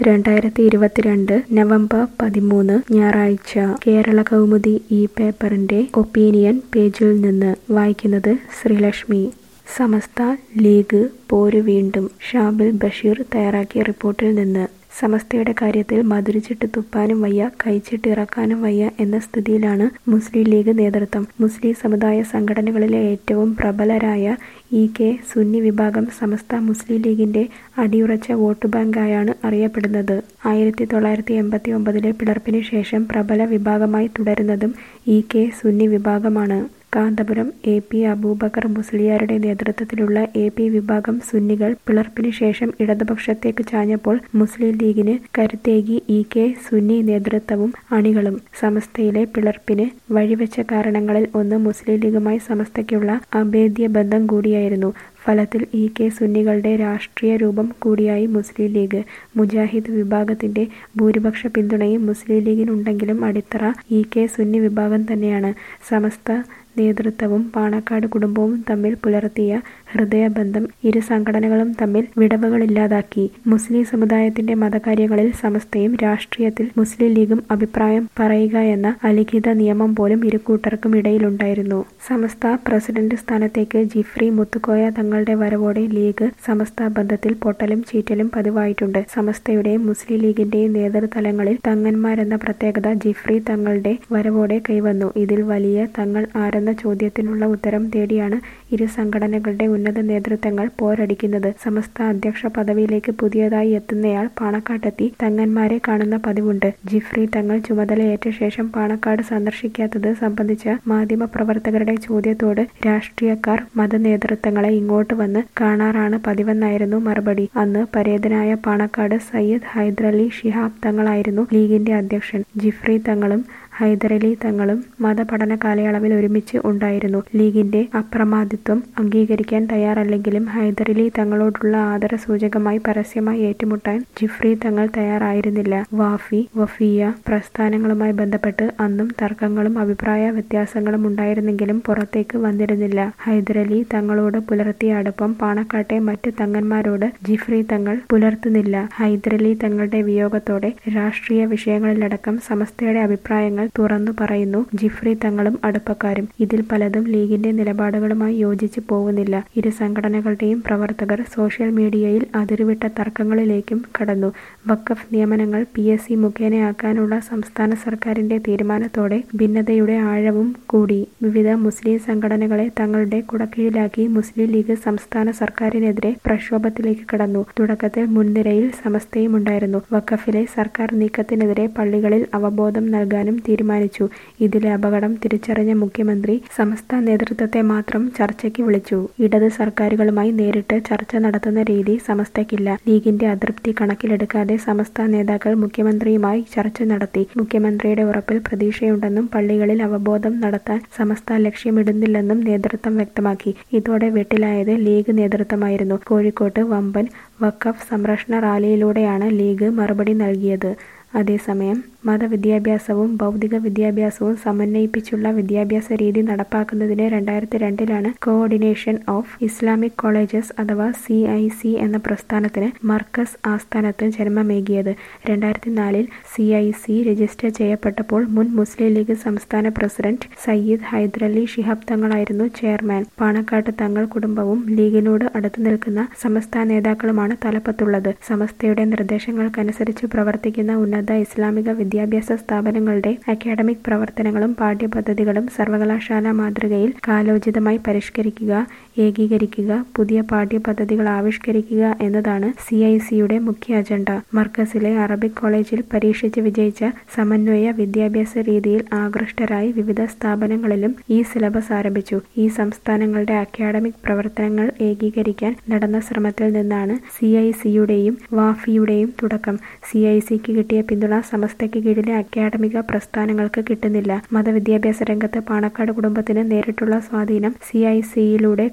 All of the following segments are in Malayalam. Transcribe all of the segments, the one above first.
രണ്ടായിരത്തി ഇരുപത്തിരണ്ട് നവംബർ പതിമൂന്ന് ഞായറാഴ്ച കേരള കൗമുദി ഈ പേപ്പറിന്റെ ഒപ്പീനിയൻ പേജിൽ നിന്ന് വായിക്കുന്നത് ശ്രീലക്ഷ്മി സമസ്ത ലീഗ് പോര് വീണ്ടും ഷാബിൽ ബഷീർ തയ്യാറാക്കിയ റിപ്പോർട്ടിൽ നിന്ന് സമസ്തയുടെ കാര്യത്തിൽ മധുരിച്ചിട്ട് തുപ്പാനും വയ്യ കഴിച്ചിട്ട് ഇറക്കാനും വയ്യ എന്ന സ്ഥിതിയിലാണ് മുസ്ലിം ലീഗ് നേതൃത്വം മുസ്ലിം സമുദായ സംഘടനകളിലെ ഏറ്റവും പ്രബലരായ ഇ കെ സുന്നി വിഭാഗം സമസ്ത മുസ്ലിം ലീഗിന്റെ അടിയുറച്ച വോട്ട് ബാങ്കായാണ് അറിയപ്പെടുന്നത് ആയിരത്തി തൊള്ളായിരത്തി എൺപത്തി ഒമ്പതിലെ പിളർപ്പിന് ശേഷം പ്രബല വിഭാഗമായി തുടരുന്നതും ഇ കെ സുന്നി വിഭാഗമാണ് കാന്തപുരം എ പി അബൂബക്കർ മുസ്ലിയാരുടെ നേതൃത്വത്തിലുള്ള എ പി വിഭാഗം സുന്നികൾ പിളർപ്പിന് ശേഷം ഇടതുപക്ഷത്തേക്ക് ചാഞ്ഞപ്പോൾ മുസ്ലിം ലീഗിന് കരുത്തേകി ഇ കെ സുന്നി നേതൃത്വവും അണികളും സമസ്തയിലെ പിളർപ്പിന് വഴിവെച്ച കാരണങ്ങളിൽ ഒന്ന് മുസ്ലിം ലീഗുമായി സമസ്തയ്ക്കുള്ള അഭേദ്യ ബന്ധം കൂടിയായിരുന്നു ഫലത്തിൽ ഇ കെ സുന്നികളുടെ രാഷ്ട്രീയ രൂപം കൂടിയായി മുസ്ലിം ലീഗ് മുജാഹിദ് വിഭാഗത്തിന്റെ ഭൂരിപക്ഷ പിന്തുണയും മുസ്ലിം ലീഗിനുണ്ടെങ്കിലും അടിത്തറ ഇ കെ സുന്നി വിഭാഗം തന്നെയാണ് സമസ്ത നേതൃത്വവും പാണക്കാട് കുടുംബവും തമ്മിൽ പുലർത്തിയ ഹൃദയബന്ധം ഇരു സംഘടനകളും തമ്മിൽ വിടവുകളില്ലാതാക്കി മുസ്ലിം സമുദായത്തിന്റെ മതകാര്യങ്ങളിൽ സമസ്തയും രാഷ്ട്രീയത്തിൽ മുസ്ലിം ലീഗും അഭിപ്രായം പറയുക എന്ന അലിഖിത നിയമം പോലും ഇരുകൂട്ടർക്കും ഇടയിലുണ്ടായിരുന്നു സമസ്ത പ്രസിഡന്റ് സ്ഥാനത്തേക്ക് ജിഫ്രി മുത്തുക്കോയ തങ്ങളുടെ വരവോടെ ലീഗ് സമസ്ത ബന്ധത്തിൽ പൊട്ടലും ചീറ്റലും പതിവായിട്ടുണ്ട് സമസ്തയുടെയും മുസ്ലിം ലീഗിന്റെയും നേതൃതലങ്ങളിൽ തങ്ങന്മാരെന്ന പ്രത്യേകത ജിഫ്രി തങ്ങളുടെ വരവോടെ കൈവന്നു ഇതിൽ വലിയ തങ്ങൾ ആരെന്ന ചോദ്യത്തിനുള്ള ഉത്തരം തേടിയാണ് ഇരു സംഘടനകളുടെ ഉന്നത നേതൃത്വങ്ങൾ പോരടിക്കുന്നത് സമസ്ത അധ്യക്ഷ പദവിയിലേക്ക് പുതിയതായി എത്തുന്നയാൾ പാണക്കാട്ടെത്തി തങ്ങന്മാരെ കാണുന്ന പതിവുണ്ട് ജിഫ്രി തങ്ങൾ ചുമതലയേറ്റ ശേഷം പാണക്കാട് സന്ദർശിക്കാത്തത് സംബന്ധിച്ച മാധ്യമപ്രവർത്തകരുടെ ചോദ്യത്തോട് രാഷ്ട്രീയക്കാർ മതനേതൃത്വങ്ങളെ ഇങ്ങോട്ട് വന്ന് കാണാറാണ് പതിവെന്നായിരുന്നു മറുപടി അന്ന് പരേതനായ പാണക്കാട് സയ്യിദ് ഹൈദരലി ഷിഹാബ് തങ്ങളായിരുന്നു ലീഗിന്റെ അധ്യക്ഷൻ ജിഫ്രി തങ്ങളും ഹൈദരലി തങ്ങളും മതപഠന കാലയളവിൽ ഒരുമിച്ച് ഉണ്ടായിരുന്നു ലീഗിന്റെ അപ്രമാദിത്വം അംഗീകരിക്കാൻ തയ്യാറല്ലെങ്കിലും ഹൈദരലി തങ്ങളോടുള്ള ആദര സൂചകമായി പരസ്യമായി ഏറ്റുമുട്ടാൻ ജിഫ്രി തങ്ങൾ തയ്യാറായിരുന്നില്ല വാഫി വഫിയ പ്രസ്ഥാനങ്ങളുമായി ബന്ധപ്പെട്ട് അന്നും തർക്കങ്ങളും അഭിപ്രായ വ്യത്യാസങ്ങളും ഉണ്ടായിരുന്നെങ്കിലും പുറത്തേക്ക് വന്നിരുന്നില്ല ഹൈദരലി തങ്ങളോട് പുലർത്തിയ അടുപ്പം പാണക്കാട്ടെ മറ്റ് തങ്ങന്മാരോട് ജിഫ്രി തങ്ങൾ പുലർത്തുന്നില്ല ഹൈദരലി തങ്ങളുടെ വിയോഗത്തോടെ രാഷ്ട്രീയ വിഷയങ്ങളിലടക്കം സമസ്തയുടെ അഭിപ്രായങ്ങൾ തുറന്നു പറയുന്നു ജിഫ്രി തങ്ങളും അടുപ്പക്കാരും ഇതിൽ പലതും ലീഗിന്റെ നിലപാടുകളുമായി യോജിച്ചു പോകുന്നില്ല ഇരു സംഘടനകളുടെയും പ്രവർത്തകർ സോഷ്യൽ മീഡിയയിൽ അതിരുവിട്ട തർക്കങ്ങളിലേക്കും കടന്നു വഖഫ് നിയമനങ്ങൾ പി എസ് സി മുഖേനയാക്കാനുള്ള സംസ്ഥാന സർക്കാരിന്റെ തീരുമാനത്തോടെ ഭിന്നതയുടെ ആഴവും കൂടി വിവിധ മുസ്ലിം സംഘടനകളെ തങ്ങളുടെ കുടക്കീഴിലാക്കി മുസ്ലിം ലീഗ് സംസ്ഥാന സർക്കാരിനെതിരെ പ്രക്ഷോഭത്തിലേക്ക് കടന്നു തുടക്കത്തിൽ മുൻനിരയിൽ സമസ്തയും ഉണ്ടായിരുന്നു വഖഫിലെ സർക്കാർ നീക്കത്തിനെതിരെ പള്ളികളിൽ അവബോധം നൽകാനും തീരുമാനിച്ചു ഇതിലെ അപകടം തിരിച്ചറിഞ്ഞ മുഖ്യമന്ത്രി സമസ്ത നേതൃത്വത്തെ മാത്രം ചർച്ചയ്ക്ക് വിളിച്ചു ഇടത് സർക്കാരുകളുമായി നേരിട്ട് ചർച്ച നടത്തുന്ന രീതി സമസ്തയ്ക്കില്ല ലീഗിന്റെ അതൃപ്തി കണക്കിലെടുക്കാതെ സമസ്ത നേതാക്കൾ മുഖ്യമന്ത്രിയുമായി ചർച്ച നടത്തി മുഖ്യമന്ത്രിയുടെ ഉറപ്പിൽ പ്രതീക്ഷയുണ്ടെന്നും പള്ളികളിൽ അവബോധം നടത്താൻ സമസ്ത ലക്ഷ്യമിടുന്നില്ലെന്നും നേതൃത്വം വ്യക്തമാക്കി ഇതോടെ വെട്ടിലായത് ലീഗ് നേതൃത്വമായിരുന്നു കോഴിക്കോട്ട് വമ്പൻ വഖഫ് സംരക്ഷണ റാലിയിലൂടെയാണ് ലീഗ് മറുപടി നൽകിയത് അതേസമയം മതവിദ്യാഭ്യാസവും ഭൗതിക വിദ്യാഭ്യാസവും സമന്വയിപ്പിച്ചുള്ള വിദ്യാഭ്യാസ രീതി നടപ്പാക്കുന്നതിന് രണ്ടായിരത്തി രണ്ടിലാണ് കോഓർഡിനേഷൻ ഓഫ് ഇസ്ലാമിക് കോളേജസ് അഥവാ സി ഐ സി എന്ന പ്രസ്ഥാനത്തിന് മർക്കസ് ആസ്ഥാനത്ത് ജന്മമേകിയത് രണ്ടായിരത്തി നാലിൽ സി ഐ സി രജിസ്റ്റർ ചെയ്യപ്പെട്ടപ്പോൾ മുൻ മുസ്ലിം ലീഗ് സംസ്ഥാന പ്രസിഡന്റ് സയ്യിദ് ഹൈദരലി ഷിഹാബ് തങ്ങളായിരുന്നു ചെയർമാൻ പാണക്കാട്ട് തങ്ങൾ കുടുംബവും ലീഗിനോട് അടുത്തു നിൽക്കുന്ന സമസ്ത നേതാക്കളുമാണ് തലപ്പത്തുള്ളത് സമസ്തയുടെ നിർദ്ദേശങ്ങൾക്കനുസരിച്ച് പ്രവർത്തിക്കുന്ന ഉന്നത ഇസ്ലാമിക വിദ്യാഭ്യാസ സ്ഥാപനങ്ങളുടെ അക്കാഡമിക് പ്രവർത്തനങ്ങളും പാഠ്യപദ്ധതികളും സർവകലാശാല മാതൃകയിൽ കാലോചിതമായി പരിഷ്കരിക്കുക ഏകീകരിക്കുക പുതിയ പാഠ്യപദ്ധതികൾ ആവിഷ്കരിക്കുക എന്നതാണ് സി ഐ സിയുടെ മുഖ്യ അജണ്ട മർക്കസിലെ അറബിക് കോളേജിൽ പരീക്ഷിച്ച് വിജയിച്ച സമന്വയ വിദ്യാഭ്യാസ രീതിയിൽ ആകൃഷ്ടരായി വിവിധ സ്ഥാപനങ്ങളിലും ഈ സിലബസ് ആരംഭിച്ചു ഈ സംസ്ഥാനങ്ങളുടെ അക്കാഡമിക് പ്രവർത്തനങ്ങൾ ഏകീകരിക്കാൻ നടന്ന ശ്രമത്തിൽ നിന്നാണ് സി ഐ സിയുടെയും വാഫിയുടെയും തുടക്കം സി ഐ സിക്ക് കിട്ടിയ പിന്തുണ സമസ്തയ്ക്ക് കീഴിലെ അക്കാഡമിക പ്രസ്ഥാനങ്ങൾക്ക് കിട്ടുന്നില്ല മതവിദ്യാഭ്യാസ രംഗത്ത് പാണക്കാട് കുടുംബത്തിന് നേരിട്ടുള്ള സ്വാധീനം സി ഐ സിയിലൂടെ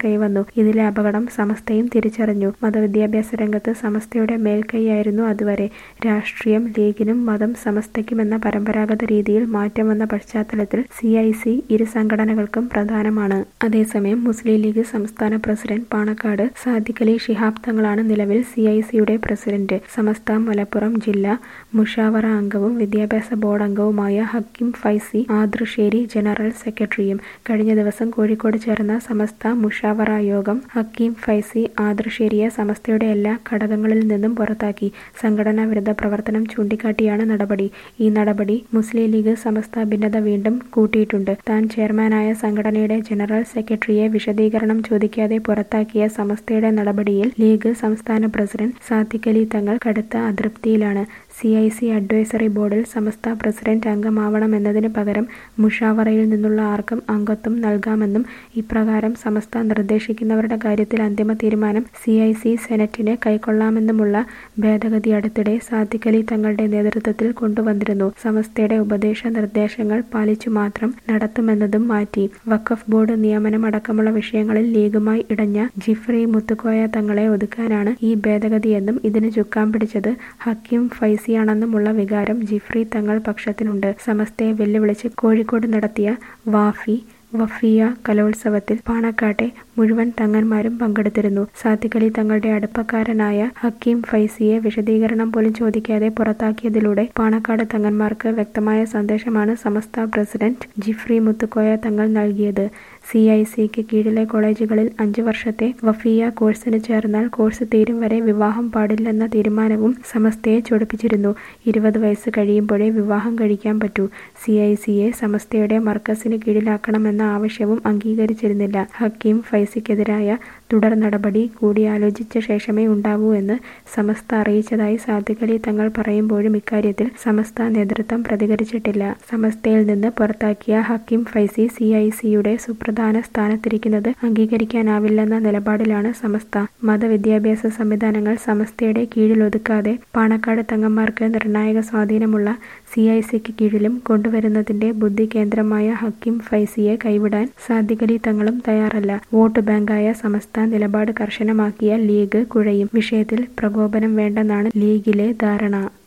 കൈവന്നു ഇതിലെ അപകടം സമസ്തയും തിരിച്ചറിഞ്ഞു മതവിദ്യാഭ്യാസ രംഗത്ത് സമസ്തയുടെ മേൽക്കൈയായിരുന്നു അതുവരെ രാഷ്ട്രീയം ലീഗിനും മതം സമസ്തയ്ക്കുമെന്ന പരമ്പരാഗത രീതിയിൽ മാറ്റം വന്ന പശ്ചാത്തലത്തിൽ സി ഐ സി ഇരു സംഘടനകൾക്കും പ്രധാനമാണ് അതേസമയം മുസ്ലിം ലീഗ് സംസ്ഥാന പ്രസിഡന്റ് പാണക്കാട് സാദിഖ് അലി ശിഹാബ് തങ്ങളാണ് നിലവിൽ സി ഐ സിയുടെ പ്രസിഡന്റ് സമസ്ത മലപ്പുറം ജില്ലാ മുഷാവറ അംഗവും വിദ്യാഭ്യാസ ബോർഡ് അംഗവുമായ ഹക്കിം ഫൈസി ആദൃശ്ശേരി ജനറൽ സെക്രട്ടറിയും കഴിഞ്ഞ ദിവസം കോഴിക്കോട് ചേർന്ന സമസ്ത മുഷാവറ യോഗം ഹക്കീം ഫൈസി ആദൃശ്ശേരിയെ സമസ്തയുടെ എല്ലാ ഘടകങ്ങളിൽ നിന്നും പുറത്താക്കി സംഘടനാ വിരുദ്ധ പ്രവർത്തനം ചൂണ്ടിക്കാട്ടിയാണ് നടപടി ഈ നടപടി മുസ്ലിം ലീഗ് സമസ്ത ഭിന്നത വീണ്ടും കൂട്ടിയിട്ടുണ്ട് താൻ ചെയർമാനായ സംഘടനയുടെ ജനറൽ സെക്രട്ടറിയെ വിശദീകരണം ചോദിക്കാതെ പുറത്താക്കിയ സമസ്തയുടെ നടപടിയിൽ ലീഗ് സംസ്ഥാന പ്രസിഡന്റ് സാദിഖ് അലി തങ്ങൾ കടുത്ത അതൃപ്തിയിലാണ് സി ഐ സി അഡ്വൈസറി ബോർഡിൽ സമസ്ത പ്രസിഡന്റ് അംഗമാവണമെന്നതിന് പകരം മുഷാവറയിൽ നിന്നുള്ള ആർക്കും അംഗത്വം നൽകാമെന്നും ഇപ്രകാരം സമസ്ത നിർദ്ദേശിക്കുന്നവരുടെ കാര്യത്തിൽ അന്തിമ തീരുമാനം സി ഐ സി സെനറ്റിന് കൈക്കൊള്ളാമെന്നുമുള്ള ഭേദഗതി അടുത്തിടെ സാദിഖ് അലി തങ്ങളുടെ നേതൃത്വത്തിൽ കൊണ്ടുവന്നിരുന്നു സമസ്തയുടെ ഉപദേശ നിർദ്ദേശങ്ങൾ പാലിച്ചു മാത്രം നടത്തുമെന്നതും മാറ്റി വഖഫ് ബോർഡ് നിയമനം അടക്കമുള്ള വിഷയങ്ങളിൽ ലീഗുമായി ഇടഞ്ഞ ജിഫ്രി മുത്തുക്കോയ തങ്ങളെ ഒതുക്കാനാണ് ഈ ഭേദഗതിയെന്നും ഇതിന് ചുക്കാൻ പിടിച്ചത് ഹക്കീം ഫൈസിയാണെന്നുമുള്ള വികാരം ജിഫ്രി തങ്ങൾ പക്ഷത്തിനുണ്ട് സമസ്തയെ വെല്ലുവിളിച്ച് കോഴിക്കോട് നടത്തിയ വാഫി വഫിയ കലോത്സവത്തിൽ പാണക്കാട്ടെ മുഴുവൻ തങ്ങന്മാരും പങ്കെടുത്തിരുന്നു സാദിഖ് അലി തങ്ങളുടെ അടുപ്പക്കാരനായ ഹക്കീം ഫൈസിയെ വിശദീകരണം പോലും ചോദിക്കാതെ പുറത്താക്കിയതിലൂടെ പാണക്കാട് തങ്ങന്മാർക്ക് വ്യക്തമായ സന്ദേശമാണ് സമസ്ത പ്രസിഡന്റ് ജിഫ്രി മുത്തുക്കോയ തങ്ങൾ നൽകിയത് സി ഐ സിക്ക് കീഴിലെ കോളേജുകളിൽ അഞ്ചു വർഷത്തെ വഫിയ കോഴ്സിന് ചേർന്നാൽ കോഴ്സ് തീരും വരെ വിവാഹം പാടില്ലെന്ന തീരുമാനവും സമസ്തയെ ചൊടിപ്പിച്ചിരുന്നു ഇരുപത് വയസ്സ് കഴിയുമ്പോഴേ വിവാഹം കഴിക്കാൻ പറ്റൂ സി ഐ സിയെ സമസ്തയുടെ മർക്കസിന് കീഴിലാക്കണമെന്ന ആവശ്യവും അംഗീകരിച്ചിരുന്നില്ല ഹക്കീം ഫൈസിക്കെതിരായ തുടർ നടപടി കൂടിയാലോചിച്ച ശേഷമേ ഉണ്ടാവൂ എന്ന് സമസ്ത അറിയിച്ചതായി സാദിഖ് അലി തങ്ങൾ പറയുമ്പോഴും ഇക്കാര്യത്തിൽ സമസ്ത നേതൃത്വം പ്രതികരിച്ചിട്ടില്ല സമസ്തയിൽ നിന്ന് പുറത്താക്കിയ ഹക്കീം ഫൈസി സി ഐ സിയുടെ സുപ്രധാന സ്ഥാനത്തിരിക്കുന്നത് അംഗീകരിക്കാനാവില്ലെന്ന നിലപാടിലാണ് സമസ്ത മതവിദ്യാഭ്യാസ സംവിധാനങ്ങൾ സമസ്തയുടെ കീഴിലൊതുക്കാതെ പാണക്കാട് തങ്ങന്മാർക്ക് നിർണായക സ്വാധീനമുള്ള സി ഐ സിക്ക് കീഴിലും കൊണ്ടുവരുന്നതിന്റെ ബുദ്ധി കേന്ദ്രമായ ഹക്കീം ഫൈസിയെ കൈവിടാൻ സാദിഖ് അലി തങ്ങളും തയ്യാറല്ല വോട്ട് ബാങ്കായ സമസ്ത നിലപാട് കർശനമാക്കിയ ലീഗ് കുഴയും വിഷയത്തിൽ പ്രകോപനം വേണ്ടെന്നാണ് ലീഗിലെ ധാരണ